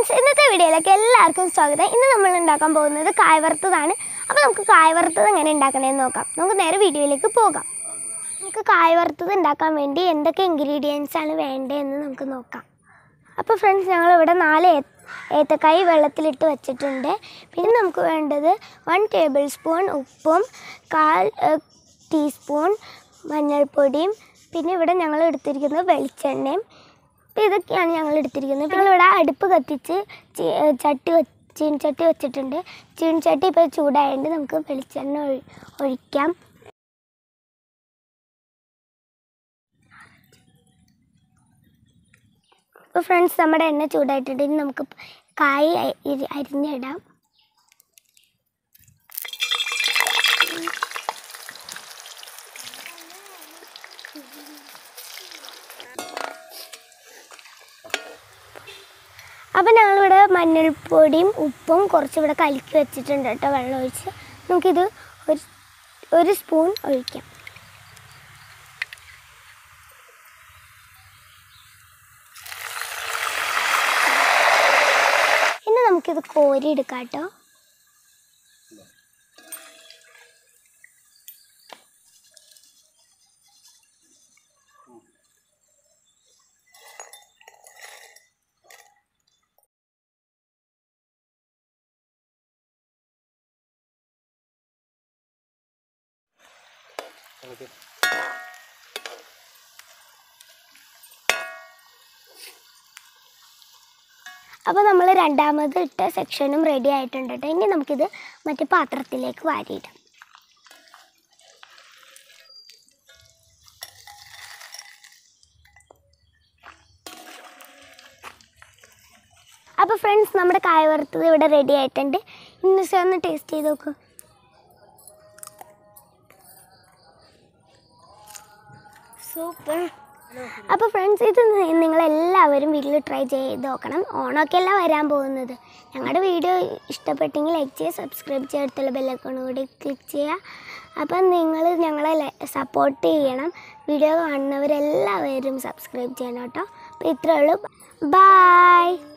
friends ഇന്നത്തെ വീഡിയോയിലേക്ക് എല്ലാവർക്കും സ്വാഗതം ഇന്ന് നമ്മൾ ഉണ്ടാക്കാൻ പോകുന്നത് കായ വറുത്തതാണ് അപ്പോൾ നമുക്ക് കായ വറുത്തത് എങ്ങനെ ഉണ്ടാക്കണമെന്ന് നോക്കാം നമുക്ക് നേരെ വീഡിയോയിലേക്ക് പോകാം നമുക്ക് കായ വറുത്തത് ഉണ്ടാക്കാൻ വേണ്ടി എന്തൊക്കെ ഇൻഗ്രീഡിയൻസ് ആണ് വേണ്ടതെന്ന് നമുക്ക് നോക്കാം അപ്പോൾ ഫ്രണ്ട്സ് ഞങ്ങളിവിടെ നാല് ഏ- ഏത്തക്കായ് വെള്ളത്തിലിട്ട് വെച്ചിട്ടുണ്ട് പിന്നെ നമുക്ക് വേണ്ടത് വൺ ടേബിൾ സ്പൂൺ ഉപ്പും കാൽ ഏഹ്, ടീസ്പൂൺ മഞ്ഞൾപ്പൊടിയും പിന്നെ ഇവിടെ ഞങ്ങൾ എടുത്തിരിക്കുന്നത് വെളിച്ചെണ്ണയും അപ്പോൾ ഇതൊക്കെയാണ് ഞങ്ങൾ എടുത്തിരിക്കുന്നത് ഞങ്ങളിവിടെ അടുപ്പ് കത്തിച്ച് ചി- ഏഹ്, ചട്ടി വെ ചീൻചട്ടി വെച്ചിട്ടുണ്ട് ചീൻചട്ടി ഇപ്പോൾ ചൂടായതുകൊണ്ട് നമുക്ക് വെളിച്ചെണ്ണ ഒഴി ഒഴിക്കാം അപ്പോൾ ഫ്രണ്ട്സ് നമ്മുടെ എണ്ണ ചൂടായിട്ടുണ്ട് ഇനി നമുക്ക് കായ് അരി- ഇരി- അരിഞ്ഞിടാം അപ്പം ഞങ്ങളിവിടെ മഞ്ഞൾപ്പൊടിയും ഉപ്പും കുറച്ച് ഇവിടെ കലക്കി വെച്ചിട്ടുണ്ട് കേട്ടോ വെള്ളം ഒഴിച്ച് നമുക്കിത് ഒരു ഒരു സ്പൂൺ ഒഴിക്കാം ഇനി നമുക്കിത് കോരി എടുക്കാം കേട്ടോ അപ്പോൾ നമ്മൾ രണ്ടാമത് ഇട്ട സെക്ഷനും റെഡി ആയിട്ടുണ്ട് കേട്ടോ ഇനി നമുക്കിത് മറ്റേ പാത്രത്തിലേക്ക് വാരിയിടാം അപ്പോൾ ഫ്രണ്ട്സ് നമ്മുടെ കായ വറുത്തത് ഇവിടെ റെഡി ആയിട്ടുണ്ട് ഇന്ന് സെ ഒന്ന് ടേസ്റ്റ് ചെയ്ത് നോക്കൂ സൂപ്പർ അപ്പോൾ ഫ്രണ്ട്സ് ഇത് നി- നിങ്ങളെല്ലാവരും വീട്ടിൽ ട്രൈ ചെയ്ത് നോക്കണം ഓണമൊക്കെ അല്ല വരാൻ പോകുന്നത് ഞങ്ങളുടെ വീഡിയോ ഇഷ്ടപ്പെട്ടെങ്കിൽ ലൈക്ക് ചെയ്യുക സബ്സ്ക്രൈബ് ചെയ്തിട്ടുള്ള ബെല്ലൈക്കൺ കൂടി ക്ലിക്ക് ചെയ്യുക അപ്പം നിങ്ങൾ ഞങ്ങളെ സപ്പോർട്ട് ചെയ്യണം വീഡിയോ കാണുന്നവരെല്ലാവരും സബ്സ്ക്രൈബ് ചെയ്യണം കേട്ടോ അപ്പോൾ ഇത്രയേ ഉള്ളൂ ബായ്